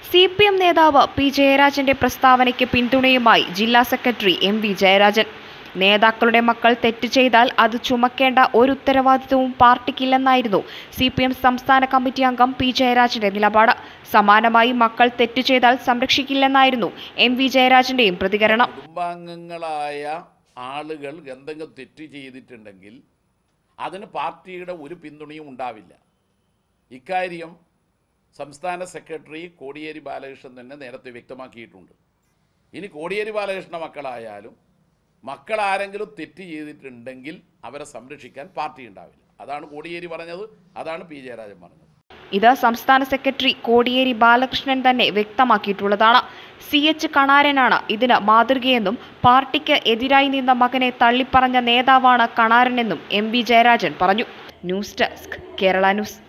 C P M നേതാവ് P ജയരാജന്റെ പ്രസ്താവനയ്ക്ക് പിന്തുണയുമായി ജില്ലാ സെക്രട്ടറി എം വി ജയരാജൻ നേതാക്കളുടെ മക്കൾ തെറ്റ് ചെയ്താൽ അത് ചുമക്കേണ്ട ഒരു ഉത്തരവാദിത്വവും പാർട്ടിക്കില്ലെന്നായിരുന്നു സി പി എം സംസ്ഥാന കമ്മിറ്റി അംഗം പി ജയരാജന്റെ നിലപാട് സമാനമായി മക്കൾ തെറ്റ് ചെയ്താൽ സംരക്ഷിക്കില്ലെന്നായിരുന്നു എം വി ജയരാജന്റെയും പ്രതികരണം കുടുംബാംഗങ്ങളായ ആളുകൾ എന്തെങ്കിലും തെറ്റ് ചെയ്തിട്ടുണ്ടെങ്കിൽ അതിന് പാർട്ടിയുടെ ഒരു പിന്തുണയും ഉണ്ടാവില്ല ഇക്കാര്യം സംസ്ഥാന സെക്രട്ടറി കോടിയേരി ബാലകൃഷ്ണൻ തന്നെ നേരത്തെ വ്യക്തമാക്കിയിട്ടുണ്ട് ഇനി കോടിയേരി ബാലകൃഷ്ണ മക്കളായാലും മക്കൾ ആരെങ്കിലും തെറ്റ് ചെയ്തിട്ടുണ്ടെങ്കിൽ അവരെ സംരക്ഷിക്കാൻ പാർട്ടി ഉണ്ടാവില്ല അതാണ് കോടിയേരി പറഞ്ഞത് അതാണ് പി ജയരാജൻ പറഞ്ഞത് ഇത് സംസ്ഥാന സെക്രട്ടറി കോടിയേരി ബാലകൃഷ്ണൻ തന്നെ വ്യക്തമാക്കിയിട്ടുള്ളതാണ് സി എച്ച് കണാരനാണ് ഇതിന് മാതൃകയെന്നും പാർട്ടിക്ക് എതിരായി നിന്ന മകനെ തള്ളിപ്പറഞ്ഞ നേതാവാണ് കണാരനെന്നും എം വി ജയരാജൻ പറഞ്ഞു ന്യൂസ് ഡെസ്ക് കേരള ന്യൂസ്